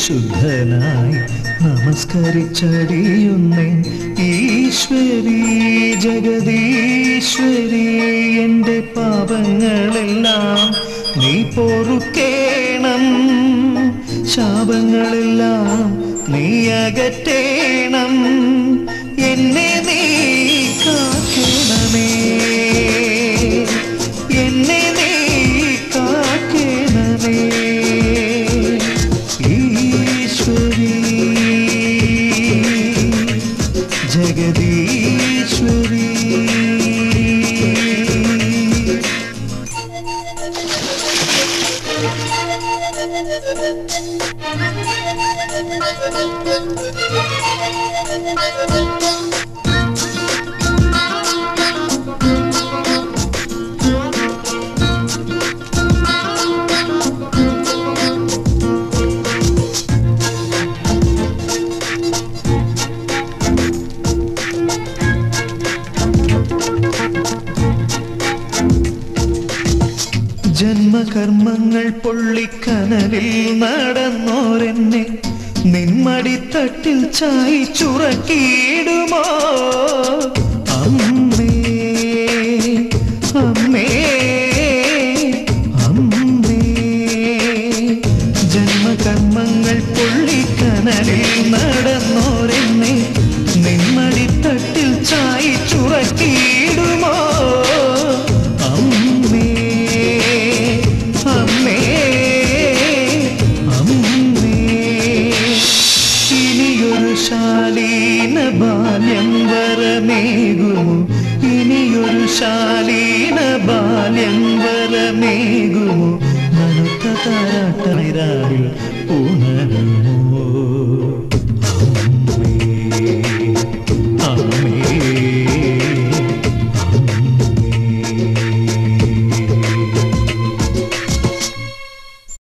ശുദ്ധനായി നമസ്കരിച്ചടിയുന്നേ ഈശ്വരി ജഗദീശ്വരി എൻ്റെ പാപങ്ങളെല്ലാം നീ പൊറുക്കേണം ശാപങ്ങളെല്ലാം നീ അകറ്റേണം എന്നെ നീ കാക്കണമേ എന്നെ നീ കാക്കണമേ ഈശ്വരി ജഗദീശ്വരി ജന്മകർമ്മങ്ങൾ പൊള്ളിക്കനലിൽ നടന്നോരെന്നെ നിന്മടിത്തട്ടിൽ ചായി ചുറക്കിയിടുമോ അമ്മേ അമ്മേ അമ്മേ ജന്മകർമ്മങ്ങൾ പൊള്ളിക്കനലിൽ നടന്നോരെന്നെ നിന്മടിത്തട്ടിൽ ചായി ചുറക്കിയിടുമോ അമ്മേ അമ്മേ അമ്മേ ഇനിയൊരു ശാലീന ബാല്യം വരമേകുമോ ഇനിയൊരു ശാലീന ബാല്യം വരമേകുമോ നനുത്ത താരാട്ട നിരാവിൽ ഉണരുമോ